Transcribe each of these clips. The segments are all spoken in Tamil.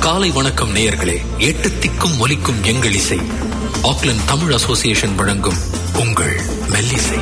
காலை வணக்கம் நேயர்களே எட்டு திக்கும் ஒலிக்கும் எங்கள் இசை ஆக்லண்ட் தமிழ் அசோசியேஷன் வழங்கும் உங்கள் மெல்லிசை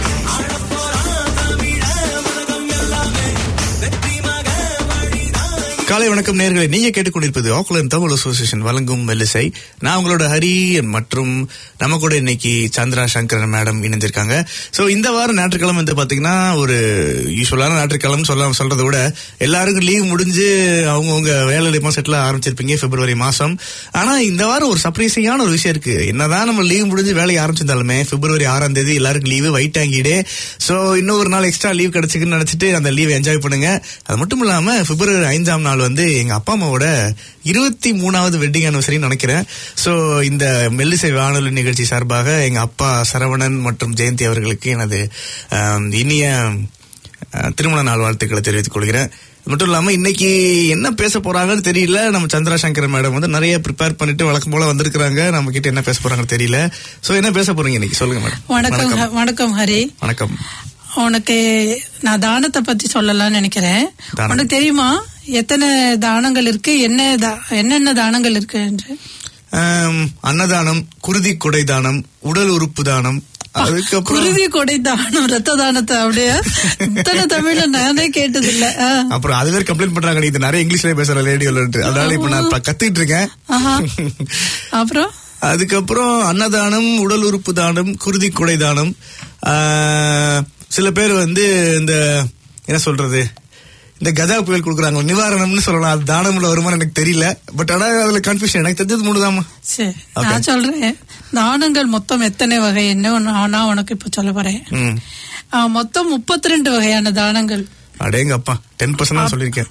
காலை வணக்கம் நேர்களை நீங்க கேட்டுக்கொண்டிருப்பது ஆக்லாந்து தமிழ் அசோசியேஷன் வழங்கும் மெல்லிசை நான் உங்களோட ஹரி மற்றும் நம்ம கூட இன்னைக்கு சந்திரா சங்கரன் மேடம் இணைஞ்சிருக்காங்க சோ இந்த வாரம் ஞாயிற்றுக்கிழமை வந்து பாத்தீங்கன்னா ஒரு யூஸ்வலான ஞாயிற்றுக்கிழமை சொல்ல சொல்றதை விட எல்லாருக்கும் லீவ் முடிஞ்சு அவங்கவுங்க வேலையில செட்டில் ஆரம்பிச்சிருப்பீங்க பிப்ரவரி மாசம் ஆனா இந்த வாரம் ஒரு சர்ப்ரைசிங்கான ஒரு விஷயம் இருக்கு என்னதான் நம்ம லீவ் முடிஞ்சு வேலையை ஆரம்பிச்சிருந்தாலுமே பிப்ரவரி ஆறாம் தேதி எல்லாருக்கும் லீவு ஒயிட் ஆங்கிடே சோ இன்னும் ஒரு நாள் எக்ஸ்ட்ரா லீவ் கிடைச்சுக்குன்னு நினைச்சிட்டு அந்த லீவ் என்ஜாய் பண்ணுங்க அது மட்டும் இல்லாம பிப்ரவரி ஐந்தாம் நாள் வந்து எங்க அப்பா அம்மாவோட இருபத்தி மூணாவது வெட்டிங் அனிவர்சரி நினைக்கிறேன் சோ இந்த மெல்லிசை வானொலி நிகழ்ச்சி சார்பாக எங்க அப்பா சரவணன் மற்றும் ஜெயந்தி அவர்களுக்கு எனது ஆம், இனிய அஹ், திருமண நாள் வாழ்த்துக்களை தெரிவித்துக் கொள்கிறேன் அது மட்டும் இல்லாம இன்னைக்கு என்ன பேச போறாங்கன்னு தெரியல நம்ம சந்திரசங்கர் மேடம் வந்து நிறைய ப்ரிப்பேர் பண்ணிட்டு வழக்கம் போல வந்திருக்காங்க நம்ம கிட்ட என்ன பேச போறாங்கன்னு தெரியல சோ என்ன பேச போறீங்க இன்னைக்கு சொல்லுங்க மேடம் வணக்கம் ஹ- வணக்கம் ஹரி வணக்கம் உனக்கு நான் தானத்தை பத்தி சொல்லலாம்னு நினைக்கிறேன் தானம். உனக்கு தெரியுமா எத்தனை தானங்கள் இருக்கு என்ன தா- என்னென்ன தானங்கள் இருக்கு என்று ஆம், அன்னதானம் குருதி கொடை தானம் உடல் உறுப்பு தானம் அதுக்கப்புறம் குருதி கொடை தானம் ரத்த தானத்தை அப்படியே இத்தனை தமிழ்ல நானே கேட்டது இல்ல அப்புறம் அது வேற கம்ப்ளைண்ட் பண்றாங்க நீ இது நிறைய இங்கிலீஷ்ல பேசுற ரேடியோல அதனால இப்ப நான் இப்ப கத்துக்கிட்டு இருக்கேன் அப்புறம் அதுக்கப்புறம் அன்னதானம் உடல் உறுப்பு தானம் குருதி கொடை தானம் ஆ, சில பேர் வந்து இந்த என்ன சொல்றது இந்த கஜா புயல் கொடுக்குறாங்க நிவாரணம்னு சொல்லலாம் அது தானம்ல வருமானு எனக்கு தெரியல பட் ஆனா அதுல கன்ஃபியூஷன் எனக்கு தெரிஞ்சது மூணுதாமா சரி நான் சொல்றேன் தானங்கள் மொத்தம் எத்தனை வகை என்ன நான் நான் உனக்கு இப்ப சொல்ல போறேன் ம் ஆ, மொத்தம் முப்பத்தி ரெண்டு வகையான தானங்கள் அடேங்க அப்பா டென் பர்சன்ட் தான் சொல்லியிருக்கேன்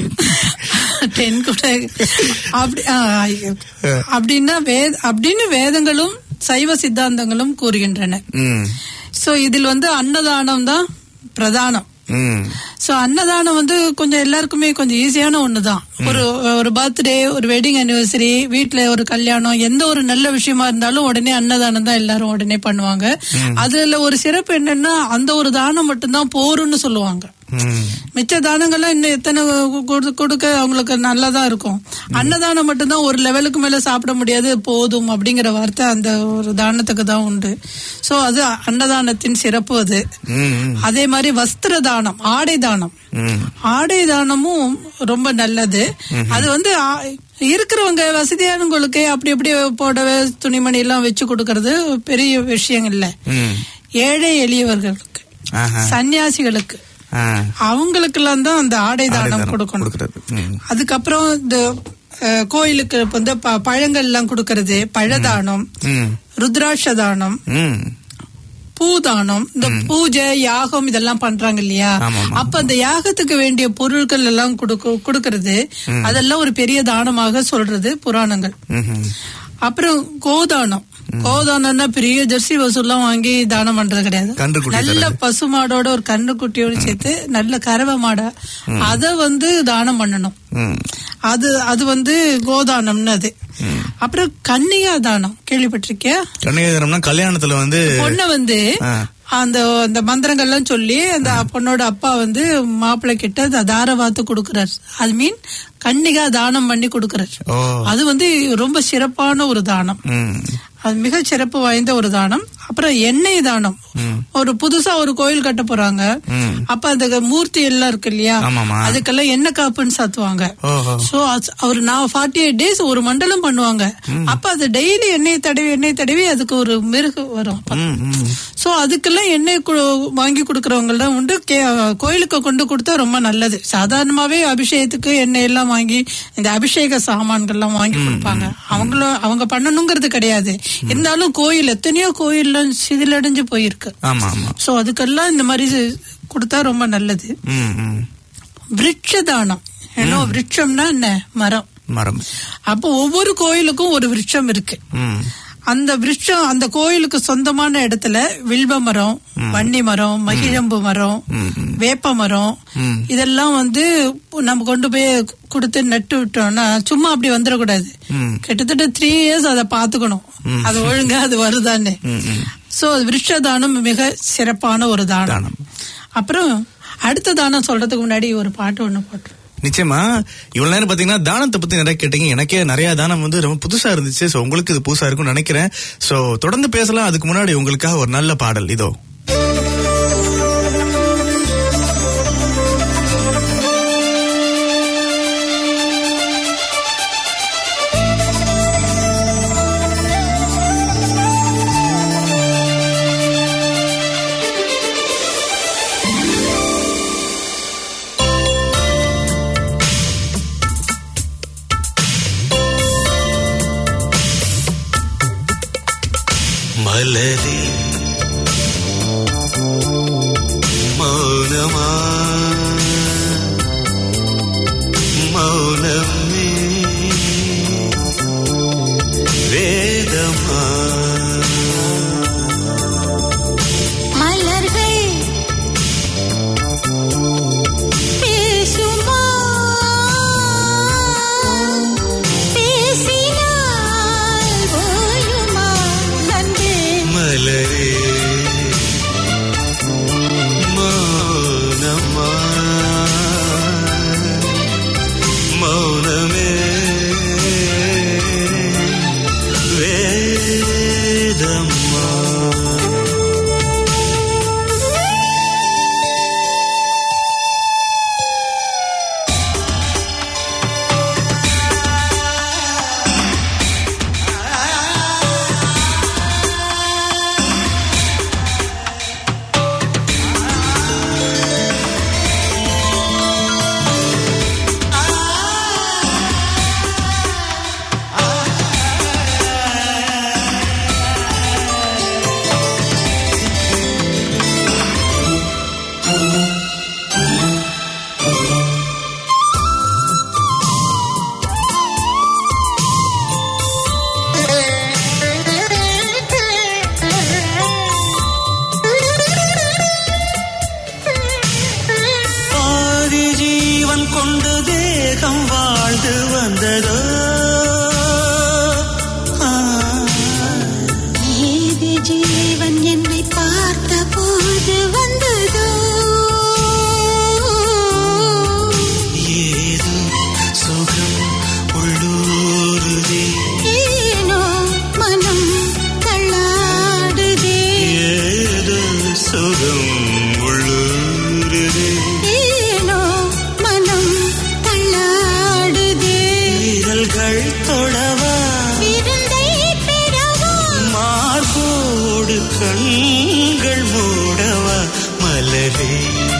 டென் கூட அப்படி ஆ, அப்படின்னா வேத அப்படின்னு வேதங்களும் சைவ சித்தாந்தங்களும் கூறுகின்றன ம் சோ இதில் வந்து அன்னதானம் தான் பிரதானம் ம் சோ அன்னதானம் வந்து கொஞ்சம் எல்லாருக்குமே கொஞ்சம் ஈஸியான ஒண்ணுதான் ஒரு ஒரு பர்த்டே ஒரு வெட்டிங் அனிவர்சரி வீட்ல ஒரு கல்யாணம் எந்த ஒரு நல்ல விஷயமா இருந்தாலும் உடனே அன்னதானம் தான் எல்லாரும் உடனே பண்ணுவாங்க அதுல ஒரு சிறப்பு என்னன்னா அந்த ஒரு தானம் மட்டும்தான் போரும்னு சொல்லுவாங்க ம் மிச்ச தானங்கள்லாம் இன்னும் எத்தனை கு- கொடு- கொடுக்க அவங்களுக்கு நல்லதா இருக்கும் அன்னதானம் மட்டும்தான் ஒரு லெவலுக்கு மேல சாப்பிட முடியாது போதும் அப்படிங்கிற வார்த்தை அந்த ஒரு தானத்துக்கு தான் உண்டு சோ அது அன்னதானத்தின் சிறப்பு அது ம் ம் அதே மாதிரி வஸ்திர தானம் ஆடை தானம் ம் ஆடை தானமும் ரொம்ப நல்லது அது வந்து ஆ- இருக்கிறவங்க வசதியானவங்களுக்கு அப்படி அப்படி புடவை துணிமணி எல்லாம் வச்சு கொடுக்கறது பெரிய விஷயம் இல்ல ம் ஏழை எளியவர்களுக்கு ஆஹா சன்னியாசிகளுக்கு ஆ அவங்களுக்கெல்லாம் தான் அந்த ஆடை தானம் தானம் கொடுக்கணும் கொடுக்கறது. ம். அதுக்கப்புறம் இந்த அஹ், கோயிலுக்கு இப்ப வந்து ப- பழங்கள் எல்லாம் கொடுக்கறது பழதானம் ம் ருத்ராட்ச தானம் ம் பூதானம் இந்த பூஜை யாகம் இதெல்லாம் பண்றாங்க இல்லையா ஆமா, ஆமா. அப்ப அந்த யாகத்துக்கு வேண்டிய பொருட்கள் எல்லாம் கொடுக்க கொடுக்கறது அதெல்லாம் ஒரு பெரிய தானமாக சொல்றது புராணங்கள் ம்ஹும். அப்புறம் கோதானம் கோதானம்னா பெரிய ஜெர்சி வசூல்லாம் வாங்கி தானம் பண்றது கிடையாது கன்றுக்குட்டி நல்ல பசுமாடோட ஒரு கன்றுக்குட்டியோட சேர்த்து நல்ல கறவை மாடை அத வந்து தானம் பண்ணணும் ம் அது அது வந்து கோதானம்னு அது அப்புறம் கன்னியா தானம் கேள்விப்பட்டிருக்கியா கன்னியாதானம்னா கல்யாணத்துல வந்து பொண்ணை வந்து ஆ. அந்த அந்த மந்திரங்கள்லாம் சொல்லி அந்த பொண்ணோட அப்பா வந்து மாப்பிள்ளை கிட்ட த- தார வாத்து கொடுக்கறாரு அது மீன் கன்னிகா தானம் பண்ணி கொடுக்கறாரு ஓ அது வந்து ரொம்ப சிறப்பான ஒரு தானம் ம் அது மிக சிறப்பு வாய்ந்த ஒரு தானம் அப்புறம் எண்ணெய் தானம் ஒரு புதுசா ஒரு கோயில் கட்ட போறாங்க ம். அப்ப அந்த மூர்த்தி எல்லாம் இருக்கு இல்லையா ஆமாமா. அதுக்கெல்லாம் எண்ணெய் காப்புன்னு சாத்துவாங்க ஓஹோ சோ அவர் நான் ஃபார்ட்டி எயிட் டேஸ் ஒரு மண்டலம் பண்ணுவாங்க அப்ப அது டெய்லி எண்ணெய் தடவி எண்ணெய் தடவி அதுக்கு ஒரு மிருகு வரும் ம் ம் சோ அதுக்கெல்லாம் எண்ணெய் கு- வாங்கி கொடுக்கறவங்க எல்லாம் உண்டு கே- கோயிலுக்கு கொண்டு கொடுத்தா ரொம்ப நல்லது சாதாரணமாவே அபிஷேகத்துக்கு எண்ணெய் எல்லாம் வாங்கி இந்த அபிஷேக சாமான்கள்லாம் வாங்கி கொடுப்பாங்க அவங்களும் அவங்க பண்ணணுங்கிறது கிடையாது இருந்தாலும் கோயில் எத்தனையோ கோயில்ல சிதிலடைஞ்சு போயிருக்கு ஆமா ஆமா சோ அதுக்கெல்லாம் இந்த மாதிரி செ- கொடுத்தா ரொம்ப நல்லது ம் ம் விருட்ச தானம் ஏன்னா விருட்சம்னா என்ன மரம் மரம் அப்போ ஒவ்வொரு கோயிலுக்கும் ஒரு விருட்சம் இருக்கு ம் அந்த விருட்சம் அந்த கோயிலுக்கு சொந்தமான இடத்துல வில்வ மரம் வன்னி மரம் மகிழம்பு மரம் வேப்ப மரம் இதெல்லாம் வந்து நம்ம கொண்டு போய் கொடுத்து நட்டு விட்டோம்னா சும்மா அப்படி வந்துடக்கூடாது ம். கிட்டத்தட்ட த்ரீ இயர்ஸ் அதை பாத்துக்கணும் அது ஒழுங்கா அது வருதான்னு சோ விருட்ச தானம் மிக சிறப்பான ஒரு தானம் தானம். அப்புறம் அடுத்த தானம் சொல்றதுக்கு முன்னாடி ஒரு பாட்டு ஒண்ணு போட்டு நிச்சயமா இவ்வளவு நேரம் பாத்தீங்கன்னா தானத்தை பத்தி நிறைய கேட்டீங்க எனக்கே நிறைய தானம் வந்து ரொம்ப புதுசா இருந்துச்சு சோ உங்களுக்கு இது புதுசா இருக்கும்னு நினைக்கிறேன் சோ தொடர்ந்து பேசலாம் அதுக்கு முன்னாடி உங்களுக்காக ஒரு நல்ல பாடல் இதோ மலரே மௌனமா மௌனமே வேதமா மலர்கள் பேசுமா பேசினால் ஓயுமா நன்றே மலரே மௌனமா மௌனமே வேதமா பாதி ஜீவன் கொண்டு தேகம் வாழ்ந்து வந்ததோ ஆ, ஏது ஜீவன் என்னை பார்த்த போது வந்ததோ ஏதோ சுகம் உள்ளூருதே ஏனோ மனம் தள்ளாடுதே ஏதோ சுகம் உள்ளூருதே ஏனோ மனம் தள்ளாடுதே விரல்கள் தொடவா விருந்தை பெறவா மார்போடு கண்கள் மூடவா மலரே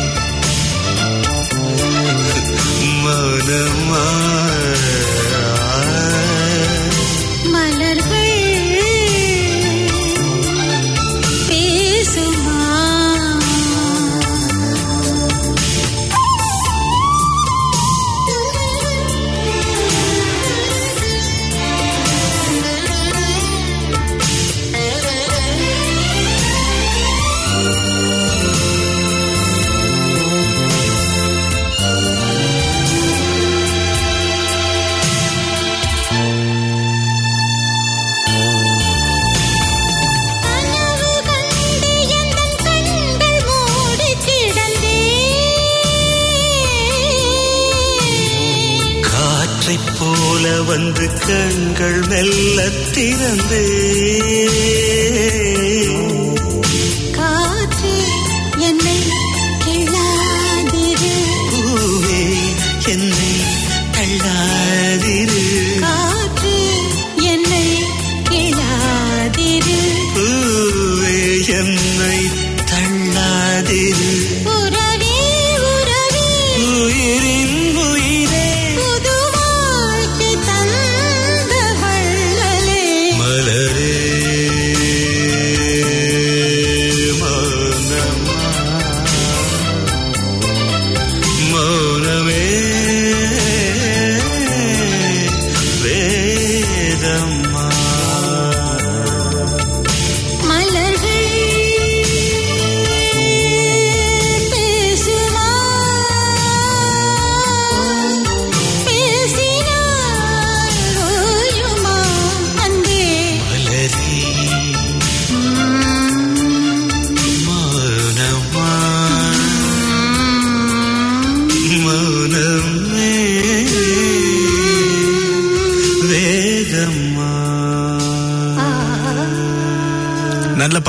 மௌனமா மலர்கள் பேசுமா கனவு கண்டு எந்தன் கண்கள் மூடிக் கிடந்தேன். காற்றைப் போல வந்து கண்கள் மெல்ல திறந்தே காற்றே என்னை கிள்ளாதிரு. பூவே என்னை தள்ளாதிரு காற்றே என்னை கிள்ளாதிரு. பூவே என்னை தள்ளாதிரு உறவே, உறவே, உயிரின் உயிரே புது வாழ்க்கை தந்த வள்ளலே. மலரே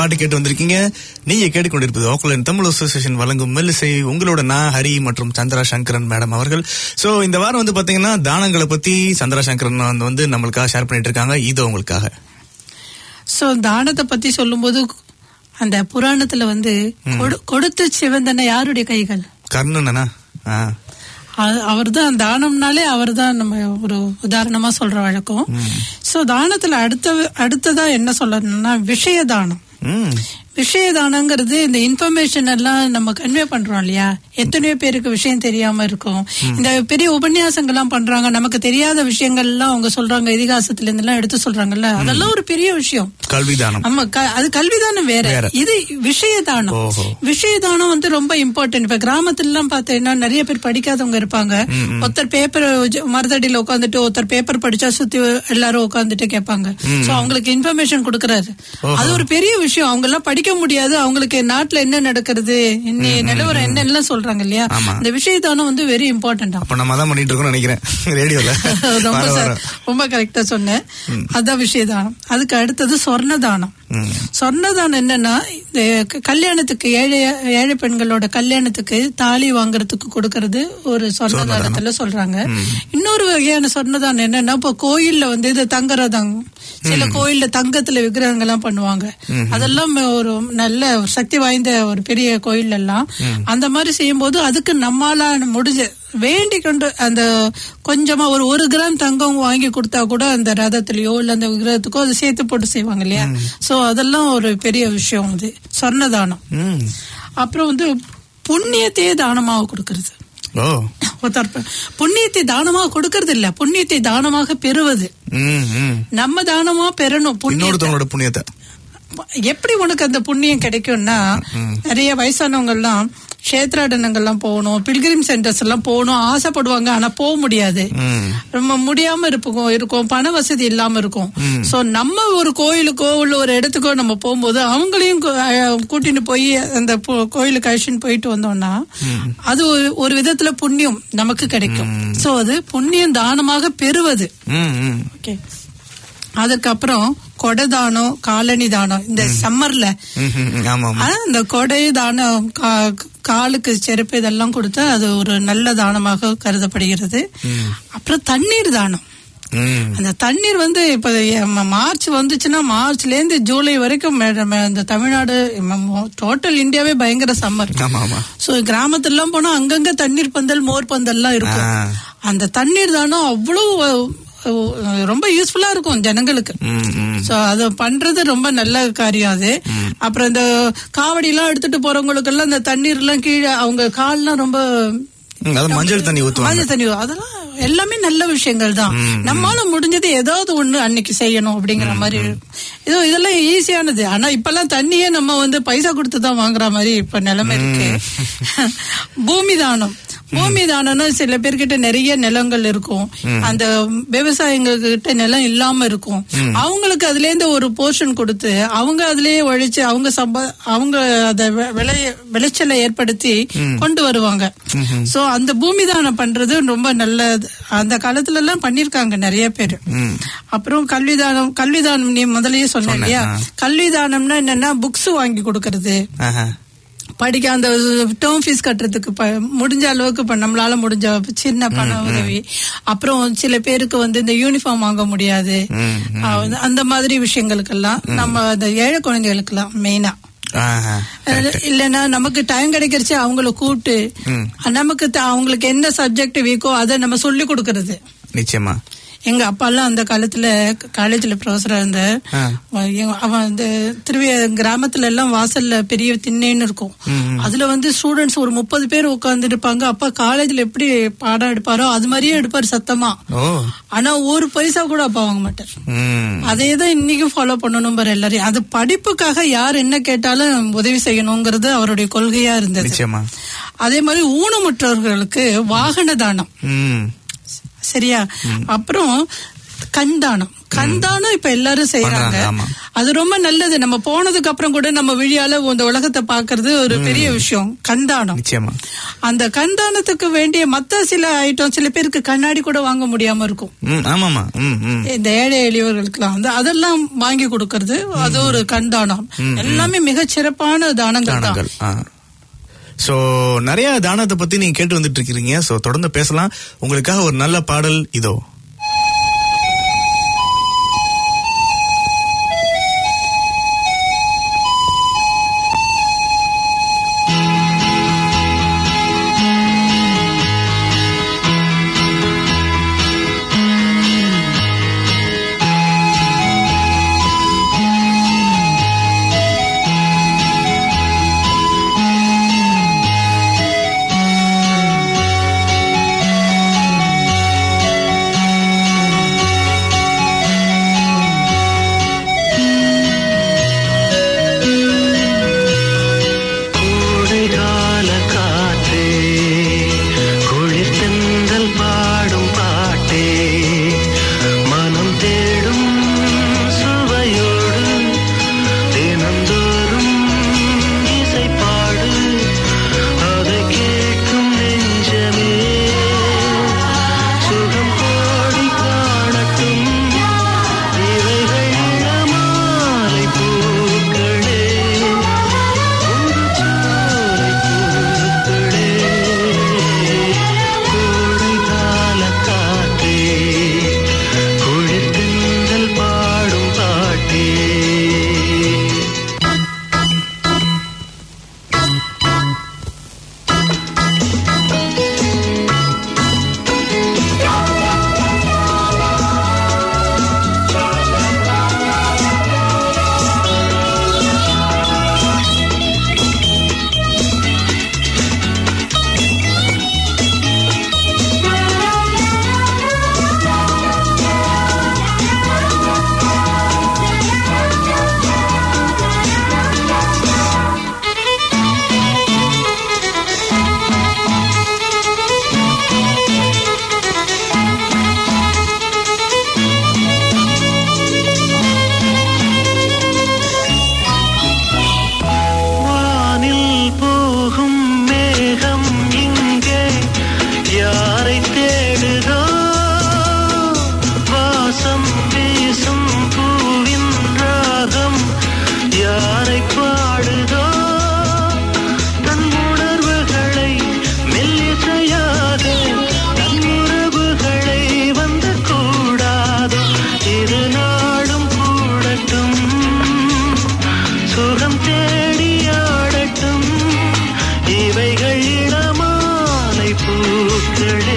பாட்டு கேட்டு வந்திருக்கீங்க நீங்க கேட்டுக்கொண்டிருப்பது ஆக்லாந்து தமிழ் அசோசியேஷன் வழங்கும் மெல்லிசை உங்களோட நான் ஹரி மற்றும் சந்திரா சங்கரன் மேடம் அவர்கள் சோ இந்த வாரம் வந்து பாத்தீங்கன்னா தானங்களை பத்தி சந்திரா சங்கரன் வந்து- வந்து நம்மளுக்காக ஷேர் பண்ணிட்டு இருக்காங்க இது உங்களுக்காக சோ தானத்தை பத்தி சொல்லும்போது அந்த புராணத்துல வந்து கொடு- கொடுத்த சிவந்தன யாருடைய கைகள் கர்ணனா ஆ அவர் தான் தானம்னாலே அவர் தான் நம்ம ஒரு உதாரணமா சொல்ற வழக்கம் சோ தானத்துல அடுத்த அடுத்ததா என்ன சொல்லணும்னா விஷய தானம் ம் விஷய தானங்கிறது இந்த இன்ஃபர்மேஷன் எல்லாம் நம்ம கன்வே பண்றோம் இல்லையா எத்தனையோ பேருக்கு விஷயம் தெரியாம இருக்கும் இந்த பெரிய உபன்யாசங்கள்லாம் பண்றாங்க நமக்கு தெரியாத விஷயங்கள் எல்லாம் அவங்க சொல்றாங்க இதிகாசத்துல இருந்து எல்லாம் எடுத்து சொல்றாங்கல்ல அதெல்லாம் ஒரு பெரிய விஷயம் கல்விதானம் ஆமா க- அது கல்விதானம் வேற வேற. இது விஷய தானம் ஓஹோ. விஷய தானம் வந்து ரொம்ப இம்பார்ட்டன்ட் இப்ப கிராமத்துல எல்லாம் பார்த்தீங்கன்னா நிறைய பேர் படிக்காதவங்க இருப்பாங்க ஒருத்தர் பேப்பர் மரத்தடியில உட்காந்துட்டு ஒருத்தர் பேப்பர் படிச்சா சுத்தி எல்லாரும் உட்காந்துட்டு கேட்பாங்க சோ அவங்களுக்கு இன்ஃபர்மேஷன் கொடுக்கறாரு அது ஒரு பெரிய விஷயம் அவங்க எல்லாம் படிக்க முடியாது அவங்களுக்கு நாட்டுல என்ன நடக்கிறது இன்னைய நிலவரம் என்ன எல்லாம் சொல்றாங்க இல்லையா ஆமா. இந்த விஷய தானம் வந்து வெரி இம்பார்ட்டன்ட் அப்ப நம்ம தான் பண்ணிட்டு இருக்கோம்னு நினைக்கிறேன் ரேடியோல ரொம்ப வர வர ச- ரொம்ப கரெக்டா சொன்னேன் அதான் விஷயதானம் அதுக்கு அடுத்தது சொர்ண தானம் ம். சொர்ணதானம் என்னன்னா இந்த க- கல்யாணத்துக்கு ஏழை ஏழை பெண்களோட கல்யாணத்துக்கு தாலி வாங்குறதுக்கு கொடுக்கறது ஒரு சொர்ணதானத்துல சொல்றாங்க இன்னொரு வகையான சொர்ணதானம் என்னன்னா இப்போ கோயில்ல வந்து இது தங்கரதம் சில கோயில்ல தங்கத்துல விக்கிரகங்கள் எல்லாம் பண்ணுவாங்க அதெல்லாம் ஒரு நல்ல ஒரு சக்தி வாய்ந்த ஒரு பெரிய கோயில் எல்லாம் அந்த மாதிரி செய்யும்போது அதுக்கு நம்மால முடிஞ்ச வேண்டி கொண்டு அந்த கொஞ்சமா ஒரு ஒரு கிராம் தங்கம் வாங்கி கொடுத்தா கூட அந்த ரதத்திலயோ இல்ல அந்த விக்கிரகத்துக்கோ அதை சேர்த்து போட்டு செய்வாங்க இல்லையா சோ அதெல்லாம் ஒரு பெரிய விஷயம் அது சொர்ணதானம் ம் அப்புறம் வந்து புண்ணியத்தையே தானமாக கொடுக்கறது ஓ ஒருத்தர் ப- புண்ணியத்தை தானமாக கொடுக்கறது இல்ல புண்ணியத்தை தானமாக பெறுவது ம் ம் நம்ம தானமா பெறணும் புண்ணியத்தை இன்னொருத்தவங்களோட புண்ணியத்தை எப்படி உனக்கு அந்த புண்ணியம் கிடைக்கும்னா நிறைய வயசானவங்க எல்லாம் கஷேத்ராடனங்கள்லாம் போகணும் பில்கிரிம் சென்டர்ஸ் எல்லாம் போகணும் ஆசைப்படுவாங்க ஆனா போக முடியாது ம் ரொம்ப முடியாம இருப்போம் இருக்கும் பண வசதி இல்லாம இருக்கும் சோ நம்ம ஒரு கோயிலுக்கோ உள்ள ஒரு இடத்துக்கோ நம்ம போகும்போது அவங்களையும் கூ- அஹ் கூட்டிட்டு போய் அந்த போ- கோயிலுக்கு அழிச்சுன்னு போயிட்டு வந்தோம்னா அது ஒரு ஒரு விதத்துல புண்ணியம் நமக்கு கிடைக்கும் சோ அது புண்ணியம் தானமாக பெறுவது ம் ம் ஓகே அதுக்கப்புறம் கொடை தானம் காலணி தானம் இந்த சம்மர்ல ம், ம், ம். ஆமா ஆமா ஆனா, இந்த கொடை தானம் கா- காலுக்கு செருப்பு இதெல்லாம் கொடுத்தா அது ஒரு நல்ல தானமாக கருதப்படுகிறது அப்புறம் தண்ணீர் தானம் ம் அந்த தண்ணீர் வந்து இப்ப ம- மார்ச் வந்துச்சுன்னா மார்ச்ல இருந்து ஜூலை வரைக்கும் மே- மே- இந்த தமிழ்நாடு டோட்டல் இந்தியாவே பயங்கர சம்மர் ஆமா ஆமா சோ கிராமத்துல எல்லாம் போனா அங்கங்க தண்ணீர் பந்தல் மோர் பந்தல்லாம் இருக்கும் ஆ. அந்த தண்ணீர் தானம் அவ்வளவு அஹ், ரொம்ப யூஸ்ஃபுல்லா இருக்கும் ஜனங்களுக்கு ம் ம் சோ அது பண்றது ரொம்ப நல்ல காரியம் அது அப்புறம் இந்த காவடி எல்லாம் எடுத்துட்டு போறவங்களுக்கு எல்லாம் இந்த தண்ணீர் எல்லாம் கீழே அவங்க கால்லாம் ரொம்ப ம், அது மஞ்சள் தண்ணி ஊத்துவாங்க மஞ்சள் தண்ணி அதெல்லாம் எல்லாமே நல்ல விஷயங்கள் தான் நம்மால முடிஞ்சது ஏதாவது ஒண்ணு அன்னைக்கு செய்யணும் அப்படிங்கிற மாதிரி இதோ இதெல்லாம் ஈஸியானது ஆனா இப்பெல்லாம் தண்ணியே நம்ம வந்து பைசா கொடுத்து தான் வாங்குற மாதிரி இப்ப நிலைமை இருக்கு பூமி தானம் பூமி தானம்னா சில பேர்கிட்ட நிறைய நிலங்கள் இருக்கும் அந்த விவசாயிங்க கிட்ட நிலம் இல்லாம இருக்கும் அவங்களுக்கு அதுல இருந்து ஒரு போர்ஷன் கொடுத்து அவங்க அதுலயே உழைச்சு அவங்க சம்பா அவங்க அத வெ- விளைய விளைச்சலை ஏற்படுத்தி கொண்டு வருவாங்க சோ அந்த பூமி தானம் பண்றது ரொம்ப நல்லது அந்த காலத்துல எல்லாம் பண்ணிருக்காங்க நிறைய பேர் அப்புறம் கல்விதானம் கல்விதானம் நீ முதல்லயே சொன்ன இல்லையா கல்விதானம்னா என்னன்னா புக்ஸ் வாங்கி கொடுக்கறது ஆஹா. படிக்க அந்த டேர்ம் ஃபீஸ் கட்டுறதுக்கு ப- முடிஞ்ச அளவுக்கு இப்ப நம்மளால முடிஞ்ச சின்ன பண உதவி அப்புறம் சில பேருக்கு வந்து இந்த யூனிஃபார்ம் வாங்க முடியாது அஹ் அந்த மாதிரி விஷயங்களுக்கெல்லாம் நம்ம அந்த ஏழை குழந்தைகளுக்கெல்லாம் மெயினா ஆஹா. இல்லைன்னா நமக்கு டைம் கிடைக்கிறச்சு அவங்கள கூப்பிட்டு நமக்கு த- அவங்களுக்கு என்ன சப்ஜெக்ட் வீக்கோ அதை நம்ம சொல்லி கொடுக்கறது நிச்சயமா எங்க அப்பா எல்லாம் அந்த காலத்துல காலேஜ்ல ப்ரொஃபஸரா இருந்த ஆ. அவன் அந்த திருவிய கிராமத்துல எல்லாம் வாசல்ல பெரிய திண்ணேன்னு இருக்கும் அதுல வந்து ஸ்டூடெண்ட்ஸ் ஒரு முப்பது பேர் உட்கார்ந்து இருப்பாங்க அப்பா காலேஜ்ல எப்படி பாடம் எடுப்பாரோ அது மாதிரியே எடுப்பாரு சத்தமா ஓ ஆனா ஒரு பைசா கூட அப்பா வாங்க மாட்டார் ம் அதே தான் இன்னைக்கும் ஃபாலோ பண்ணணும் பாரு எல்லாரையும் அது படிப்புக்காக யார் என்ன கேட்டாலும் உதவி செய்யணுங்கிறது அவருடைய கொள்கையா இருந்தது நிச்சயமா அதே மாதிரி ஊனமுற்றவர்களுக்கு வாகன தானம் ம் சரியா அப்புறம் கண்தானம் கண்தானம் இப்ப எல்லாரும் செய்யறாங்க பண்றாங்க, ஆமா. அது ரொம்ப நல்லது நம்ம போனதுக்கு அப்புறம் கூட நம்ம விழியால இந்த உலகத்தை பாக்குறது ஒரு பெரிய விஷயம் கண்தானம் நிச்சயமா அந்த கண்தானத்துக்கு வேண்டிய மத்த சில ஐட்டம் சில பேருக்கு கண்ணாடி கூட வாங்க முடியாம இருக்கும் ம் ஆமாமா ம் ம் இந்த ஏழை எளியவர்களுக்கெல்லாம் வந்து அதெல்லாம் வாங்கி கொடுக்கறது அது ஒரு கண்தானம் எல்லாமே மிகச் சிறப்பான தானங்கள் தான் தானங்கள் ஆ சோ நிறைய தானத்தை பத்தி நீங்க கேட்டு வந்துட்டு இருக்கீங்க சோ தொடர்ந்து பேசலாம் உங்களுக்காக ஒரு நல்ல பாடல் இதோ கோடைகால காற்றே குளிர் தென்றல் பாடும் பாட்டே மனம் தேடும் சுவையோடு தினந்தோறும் இசை பாடு அதை கேட்கும் நெஞ்சமே சுகம் கோடி காணட்டும் இவைகள் இளமாலை பூக்களே சோலை பூக்களே கோடைகால காற்றே குளிர் தென்றல் பாடும் பாட்டே வானில் போகும் மேகம் இங்கே யாரை தேடுதோ வாசம் வீசும் பூவின் ராகம் யாரை பாடுதோ தன் உணர்வுகளை மெல்லிசையாக தன் உறவுகளை வந்து கூடாதோ இரு நாடும் கூடட்டும் சுகம் தேடி ஆடட்டும் இவைகள் இளமாலை பூக்களே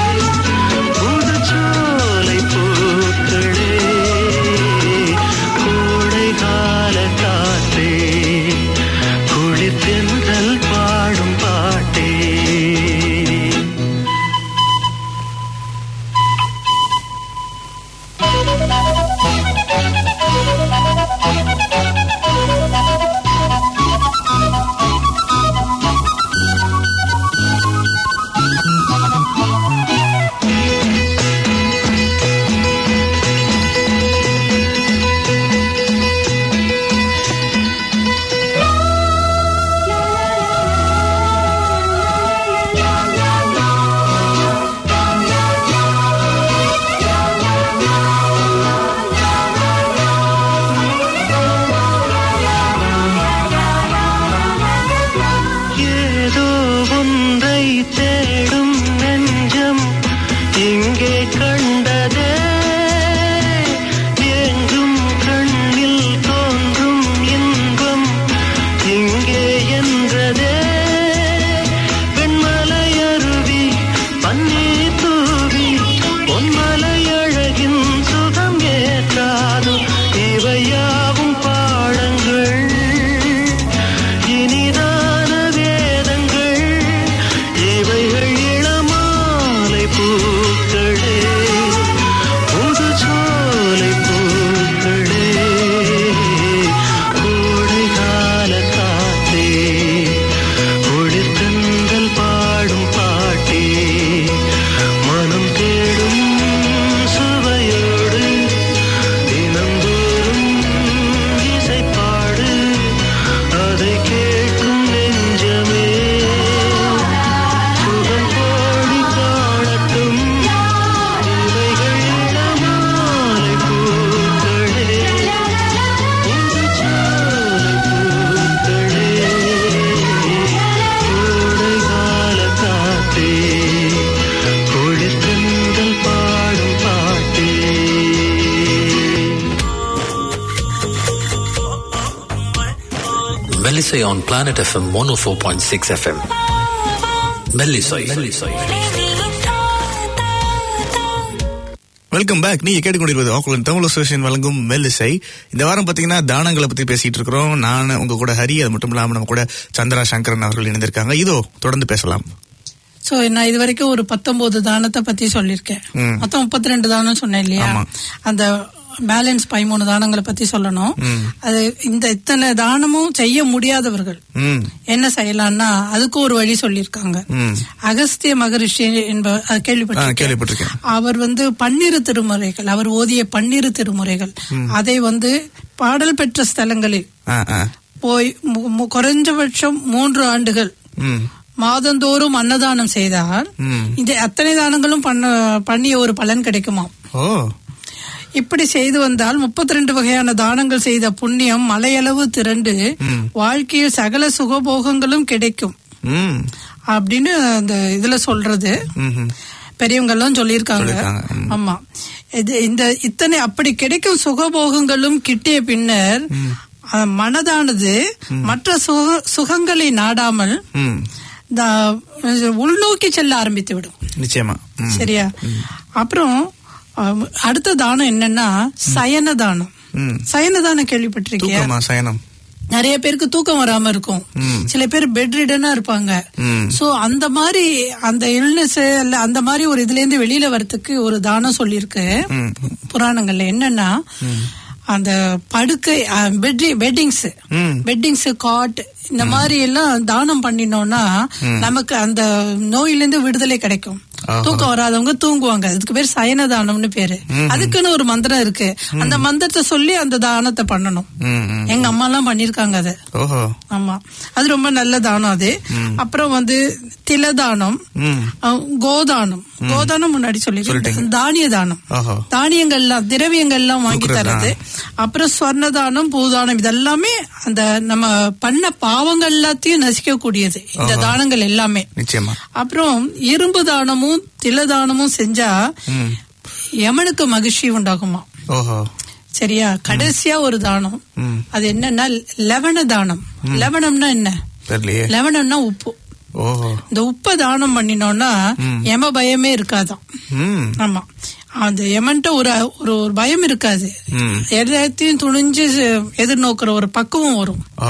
புதுச்சோலை பூக்களே கோடைகால காற்றே குளிர் தென்றல் பாடும் பாட்டே Melisai on Planet FM 104.6 FM. Melisai. Melisai. Welcome back நீங்க கேட்டுக்கொண்டிருப்பது ஆக்குலன் தமிழ் அசோசியேஷன் வழங்கும் மெல்லிசை இந்த வாரம் பாத்தீங்கன்னா தானங்களை பத்தி பேசிட்டு இருக்கிறோம் நான் உங்க கூட ஹரி அது மட்டும் இல்லாம நம்ம கூட சந்திரா சங்கரன் அவர்கள் இணைந்திருக்காங்க இதோ தொடர்ந்து பேசலாம் சோ நான் இது வரைக்கும் ஒரு பத்தொன்பது தானத்தை பத்தி சொல்லியிருக்கேன் ம். மொத்தம் முப்பத்தி ரெண்டு தானம் சொன்னேன் இல்லையா ஆமா. அந்த பேலன்ஸ் பதிமூணு தானங்களை பத்தி சொல்லணும் அது இந்த இத்தனை தானமும் செய்ய முடியாதவர்கள் ம் என்ன செய்யலாம்னா அதுக்கு ஒரு வழி சொல்லியிருக்காங்க ம் அகஸ்திய மகரிஷி என்ப அது ஆ, கேள்விப்பட்டிருக்கேன் கேள்விப்பட்டிருக்கேன் அவர் வந்து பன்னிரு திருமுறைகள் அவர் ஓதிய பன்னிரு திருமுறைகள் அதை வந்து பாடல் பெற்ற ஸ்தலங்களில் ஆ ஆ போய் மு- மு- குறைஞ்சபட்சம் மூன்று ஆண்டுகள் ம் மாதந்தோறும் அன்னதானம் செய்தால் ம். இந்த அத்தனை தானங்களும் பண்ண பண்ணிய ஒரு பலன் கிடைக்குமா ஓ இப்படி செய்து வந்தால் முப்பத்தி ரெண்டு வகையான தானங்கள் செய்த புண்ணியம் மலையளவு திரண்டு வாழ்க்கையில் சகல சுகபோகங்களும் கிடைக்கும் ம் அப்படின்னு அந்த இதுல சொல்றது ம்ஹும். பெரியவங்க எல்லாம் சொல்லியிருக்காங்க சொல்லியிருக்காங்க, ம். ஆமா இது இந்த இத்தனை அப்படி கிடைக்கும் சுகபோகங்களும் கிட்டிய பின்னர் அஹ், மனதானது மற்ற சுக சுகங்களை நாடாமல் ம் இந்த உள்நோக்கி செல்ல ஆரம்பித்து விடும் நிச்சயமா ம் சரியா அப்புறம் அஹ், அடுத்த தானம் என்னன்னா சயன தானம் ம் சயன தானம் கேள்விப்பட்டிருக்கியா தூக்கமா சயனம் நிறைய பேருக்கு தூக்கம் வராம இருக்கும் ம். சில பேர் பெட் ரிடனா இருப்பாங்க ம் சோ அந்த மாதிரி அந்த இல்னஸ் இல்ல அந்த மாதிரி ஒரு இதுல இருந்து வெளியில வரதுக்கு ஒரு தானம் சொல்லியிருக்கு ம் புராணங்கள்ல என்னன்னா அந்த படுக்கை பெட் பெட்டிங்ஸ் ம் பெட்டிங்ஸ் காட் இந்த மாதிரி எல்லாம் தானம் பண்ணினோம்னா நமக்கு அந்த நோயில இருந்து விடுதலை கிடைக்கும் ஆஹா. தூக்கம் வராதவங்க தூங்குவாங்க அதுக்கு பேர் சயன தானம்னு பேரு அதுக்குன்னு ஒரு மந்திரம் இருக்கு அந்த மந்திரத்தை சொல்லி அந்த தானத்தை பண்ணணும் ம் ம் எங்க அம்மா எல்லாம் பண்ணிருக்காங்க அதை ஓஹோ ஆமா அது ரொம்ப நல்ல தானம் அது அப்புறம் வந்து திலதானம் ம் அஹ், கோதானம் கோதானம் முன்னாடி சொல்லிருக்கேன் தானிய தானம் ஓஹோ தானியங்கள்லாம் திரவியங்கள்லாம் வாங்கி கொடுக்கறதா? தரது அப்புறம் ஸ்வர்ணதானம் பூதானம் இதெல்லாமே அந்த நம்ம பண்ண பாவங்கள் எல்லாத்தையும் நசிக்க கூடியது இந்த தானங்கள் எல்லாமே நிச்சயமா அப்புறம் இரும்பு தானமும் திலதானமும் செஞ்சா ம் யமனுக்கு மகிழ்ச்சி உண்டாகுமா ஓஹோ சரியா கடைசியா ஒரு தானம் ம் அது என்னன்னா லவண தானம் லவணம்னா என்ன தெரியலையே லவணம்னா உப்பு ஓஹோ இந்த உப்பை தானம் பண்ணினோம்னா யம பயமே இருக்காதாம் ம் ஆமா அந்த யமன்ட்ட ஒரு ஒரு ஒரு பயம் இருக்காது ம் எல்லாத்தையும் துணிஞ்சு எதிர்நோக்குற ஒரு பக்குவம் வரும் ஓ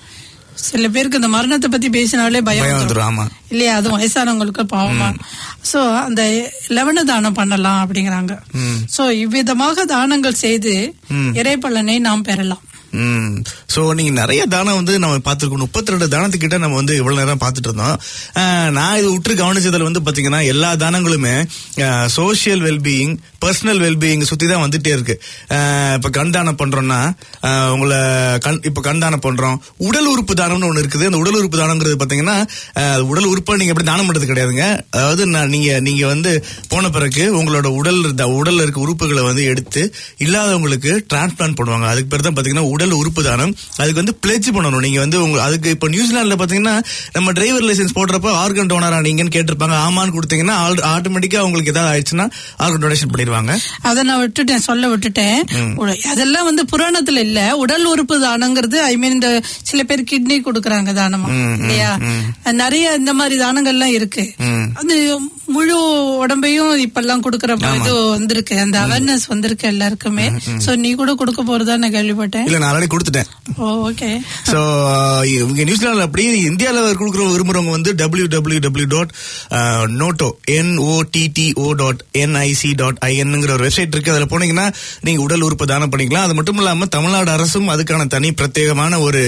சில பேருக்கு இந்த மரணத்தை பத்தி பேசினாலே பயம் பயம் வந்துரும். வந்துரும் ஆமா இல்லையா அதுவும் வயசானவங்களுக்கு பாவமா சோ அந்த லவண தானம் பண்ணலாம் அப்படிங்கிறாங்க ம். சோ இவ்விதமாக தானங்கள் செய்து இறைப்பலனை நாம் பெறலாம் ம் சோ நீங்க நிறைய தானம் வந்து நம்ம பார்த்துருக்கோம் முப்பத்தி ரெண்டு தானத்துக்கிட்ட நம்ம வந்து இவ்வளவு நேரம் பார்த்துட்டு இருந்தோம் அஹ், நான் இது உற்று கவனிச்சதுல வந்து பாத்தீங்கன்னா எல்லா தானங்களுமே சோசியல் வெல்பீயிங் பர்சனல் வெல்பீயிங் சுத்தி தான் வந்துட்டே இருக்கு அஹ், இப்ப கண் தானம் பண்றோம்னா அஹ், உங்களை கண் இப்ப கண் தானம் பண்றோம் உடல் உறுப்பு தானம்னு ஒண்ணு இருக்குது அந்த உடல் உறுப்பு தானம்ங்கிறது பாத்தீங்கன்னா அஹ், உடல் உறுப்பை நீங்க எப்படி தானம் பண்றது கிடையாதுங்க அதாவது நான் நீங்க நீங்க வந்து போன பிறகு உங்களோட உடல் இருந்த- உடல்ல இருக்க உறுப்புகளை வந்து எடுத்து இல்லாதவங்களுக்கு டிரான்ஸ்பிளான்ட் பண்ணுவாங்க அதுக்கு பேர் தான் பாத்தீங்கன்னா உடல் உறுப்பு தானம் அதுக்கு வந்து பிளெஜ் பண்ணணும் நீங்க வந்து உங்க அதுக்கு இப்ப நியூசிலாந்துல பாத்தீங்கன்னா நம்ம டிரைவர் லைசென்ஸ் போடுறப்ப ஆர்கன் டோனரா நீங்கன்னு கேட்டிருப்பாங்க ஆமான்னு கொடுத்தீங்கன்னா ஆட்டோமேட்டிக்கா உங்களுக்கு ஏதாவது ஆயிடுச்சுன்னா ஆர்கன் டொனேஷன் பண்ணிடுவாங்க அதை நான் விட்டுட்டேன் சொல்ல விட்டுட்டேன் உட- அதெல்லாம் வந்து புராணத்துல இல்ல உடல் உறுப்பு தானங்கிறது ஐ மீன் இந்த சில பேர் கிட்னி கொடுக்கறாங்க தானமா இல்லையா நிறைய இந்த மாதிரி தானங்கள்லாம் இருக்கு ம். அது முழு உடம்பையும் இப்பெல்லாம் கொடுக்கற இது வந்திருக்கு அந்த அவேர்னஸ் வந்திருக்கு எல்லாருக்குமே சோ நீ கூட கொடுக்க போறதா நான் கேள்விப்பட்டேன் இல்ல நான் ஆல்ரெடி கொடுத்துட்டேன் ஓ ஓகே சோ இங்க நியூசிலாந்துல அப்படி இந்தியால கொடுக்குற விரும்புறவங்க வந்து W W W dot NOTTO N O T T O dot NIC dot ஐஎன்ங்கிற ஒரு வெப்சைட் இருக்கு அதுல போனீங்கன்னா நீங்க உடல் உறுப்பு தானம் பண்ணிக்கலாம் அது மட்டும் இல்லாம தமிழ்நாடு அரசும் அதுக்கான தனி பிரத்யேகமான ஒரு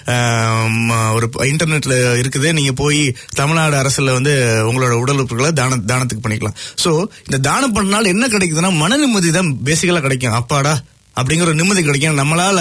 ஆம், ஒரு இன்டர்நெட்ல இருக்குது நீங்க போய் தமிழ்நாடு அரசுல வந்து உங்களோட உடல் உறுப்புகளை தான தானத்துக்கு பண்ணிக்கலாம் சோ இந்த தானம் பண்ணனால என்ன கிடைக்குதுன்னா மன நிம்மதி தான் பேசிக்கலா கிடைக்கும் அப்பாடா அப்படிங்கிற ஒரு நிம்மதி கிடைக்கும் நம்மளால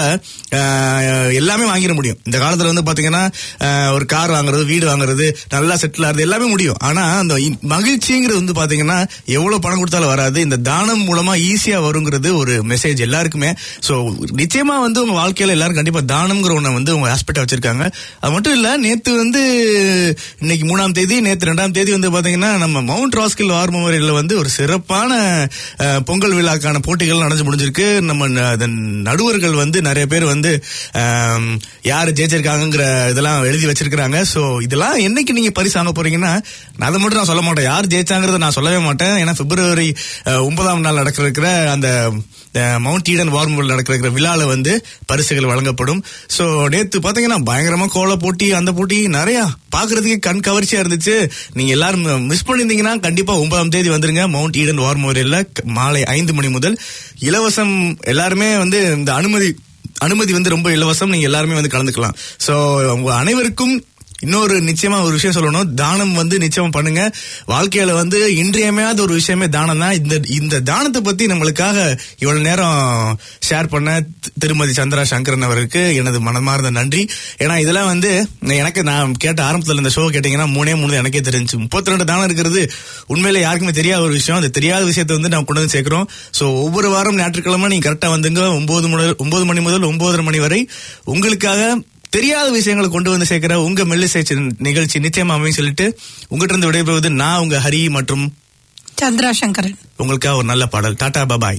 ஆஹ், எல்லாமே வாங்கிட முடியும் இந்த காலத்துல வந்து பாத்தீங்கன்னா ஆஹ், ஒரு கார் வாங்குறது வீடு வாங்குறது நல்லா செட்டில் ஆகுறது எல்லாமே முடியும் ஆனா அந்த இ- மகிழ்ச்சிங்கிறது வந்து பாத்தீங்கன்னா எவ்வளவு பணம் கொடுத்தாலும் வராது இந்த தானம் மூலமா ஈஸியா வருங்கிறது ஒரு மெசேஜ் எல்லாருக்குமே சோ நிச்சயமா வந்து உங்க வாழ்க்கையில எல்லாரும் கண்டிப்பா தானம்ங்கிற ஒண்ணு வந்து உங்க ஆஸ்பெக்ட் வச்சிருக்காங்க அது மட்டும் இல்ல நேத்து வந்து இன்னைக்கு மூணாம் தேதி நேத்து ரெண்டாம் தேதி வந்து பாத்தீங்கன்னா நம்ம மவுண்ட் ராஸ்கில் வார் மெமோரியல்ல வந்து ஒரு சிறப்பான அஹ், பொங்கல் விழாக்கான போட்டிகள் நடந்து முடிஞ்சிருக்கு நம்ம ந- அதன் நடுவர்கள் வந்து நிறைய பேர் வந்து ஆம், யாரு ஜெயிச்சிருக்காங்கங்கிற இதெல்லாம் எழுதி வச்சிருக்காங்க சோ இதெல்லாம் என்னைக்கு நீங்க பரிசு வாங்க போறீங்கன்னா நான் அதை மட்டும் நான் சொல்ல மாட்டேன் யார் ஜெயிச்சாங்கிறத நான் சொல்லவே மாட்டேன் ஏன்னா பிப்ரவரி அஹ், ஒன்பதாம் நாள் நடக்கிற இருக்கிற அந்த அஹ், மவுண்ட் ஈடன் வார்மூல் நடக்கிற இருக்கிற விழால வந்து பரிசுகள் வழங்கப்படும் சோ நேத்து பாத்தீங்கன்னா பயங்கரமா கோல போட்டி அந்த போட்டி நிறைய பாக்குறதுக்கு கண் கவர்ச்சியா இருந்துச்சு நீங்க எல்லாரும் மிஸ் பண்ணிருந்தீங்கன்னா கண்டிப்பா ஒன்பதாம் தேதி வந்துருங்க மவுண்ட் ஈடன் வார் மெமோரியல்ல மாலை ஐந்து மணி முதல் இலவசம் எல்லாருமே வந்து இந்த அனுமதி அனுமதி வந்து ரொம்ப இலவசம் நீங்க எல்லாருமே வந்து கலந்துக்கலாம் சோ உங்க அனைவருக்கும் இன்னொரு நிச்சயமா ஒரு விஷயம் சொல்லணும் தானம் வந்து நிச்சயம் பண்ணுங்க வாழ்க்கையில வந்து இன்றியமையாத ஒரு விஷயமே தானம் தான் இந்த இந்த தானத்தை பத்தி நம்மளுக்காக இவ்வளவு நேரம் ஷேர் பண்ண தி- திருமதி சந்திரா சங்கரன் அவருக்கு எனது மனமார்ந்த நன்றி ஏன்னா இதெல்லாம் வந்து எனக்கு நான் கேட்ட ஆரம்பத்துல இந்த ஷோ கேட்டீங்கன்னா மூணே மூணு எனக்கே தெரிஞ்சு முப்பத்தி ரெண்டு தானம் இருக்கிறது உண்மையில யாருக்குமே தெரியாத ஒரு விஷயம் அந்த தெரியாத விஷயத்தை வந்து நான் கொண்டு வந்து சேர்க்கிறோம் சோ ஒவ்வொரு வாரம் ஞாயிற்றுக்கிழமை நீங்க கரெக்டா வந்துங்க ஒன்பது முதல் ஒன்பது மணி முதல் ஒன்பதரை மணி வரை உங்களுக்காக தெரியாத விஷயங்களை கொண்டு வந்து சேர்க்கிற உங்க மெல்லிசை சி- நிகழ்ச்சி நிச்சயமா அமையும் சொல்லிட்டு உங்ககிட்ட இருந்து விடைபெறுவது நான் உங்க ஹரி மற்றும் சந்திரா சங்கரன் உங்களுக்காக ஒரு நல்ல பாடல் டாடா பபாய்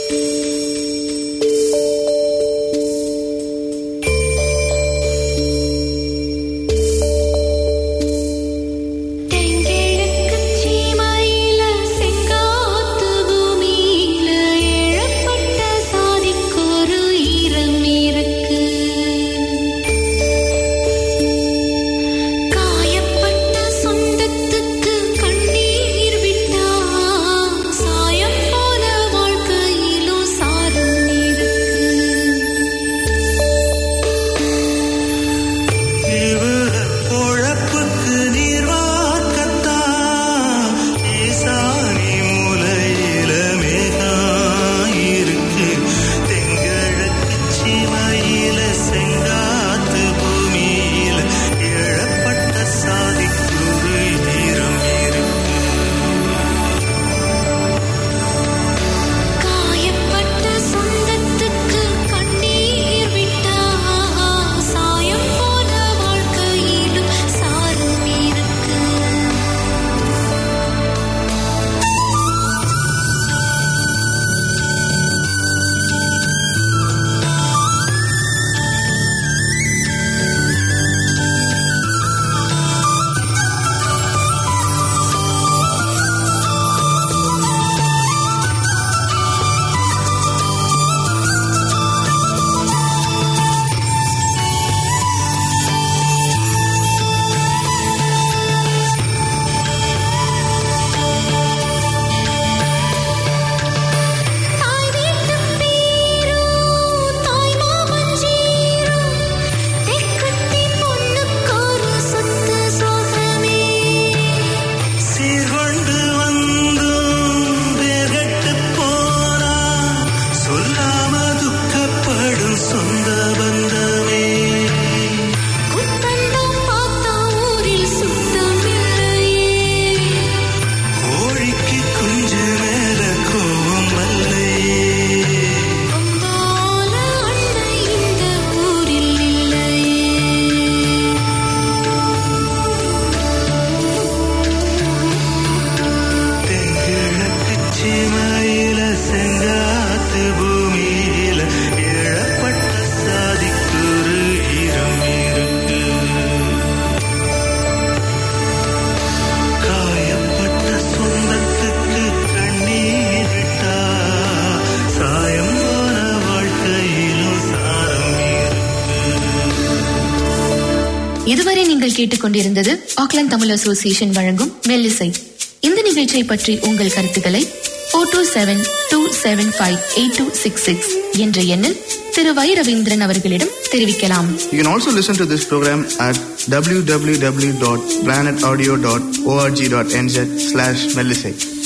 தெங்கிழக்குச் சீமையில செங்காத்து பூமியில எழப்பட்ட சாதிக்கொரு ஈரம் இருக்கு காயப்பட்ட சொந்தத்துக்கு கண்ணீர் விட்டா சாயம் போல வாழ்க்கையிலும் சாரம் இருக்கு இவர பொழப்புக்கு நீர் வார்க்கத்தான் ஈசானி மூலையில மேகாயிருக்கு தெங்கிழக்கு சீமையில செங்காத்து பூமியில எழப்பட்ட சாதிக்குரு ஈரம் இருக்கு காயப்பட்ட சொந்தத்துக்கு கண்ணீர் விட்டா சாயம் போல வாழ்க்கையிலும் சாரம் இருக்கு தாய் வீட்டுப் பேரும் தாய் மாமன் ஜீரும் தெக்குத்தி பொண்ணுக்கொரு சொத்து சோகமே சீர்கொண்டு வந்தும் வேர்கட்டு போனா சொல்லாம துக்கப்படும் சொந்த பந்தமே குத்தந்தம் பார்த்தா ஊரில் சுத்தம் இல்லையே கோழிக்கு குஞ்சு மேல கோவம் அல்லையே அம்பால அன்னை இந்த ஊரில் இல்லையே தெங்கிழக்கு சீமையில செங்காத்து பூமியில இழப்பட்ட சாதிக்குரு ஈரம் இருக்கு காயப்பட்ட சொந்தத்துக்கு கண்ணீர் விட்டா சாயம் போன வாழ்க்கையிலும் சாரம் இருக்கு இதுவரை நீங்கள் கேட்டுக்கொண்டிருந்தது ஆக்லாந்து தமிழ் அசோசியேஷன் வழங்கும் மெல்லிசை இந்த நிகழ்ச்சியை பற்றி உங்கள் கருத்துக்களை four two seven two seven five eight two six six என்ற எண்ணில் திரு வை ரவீந்திரன் அவர்களிடம் தெரிவிக்கலாம் You can also listen to this program at www.planetaudio.org.nz slash Melisate.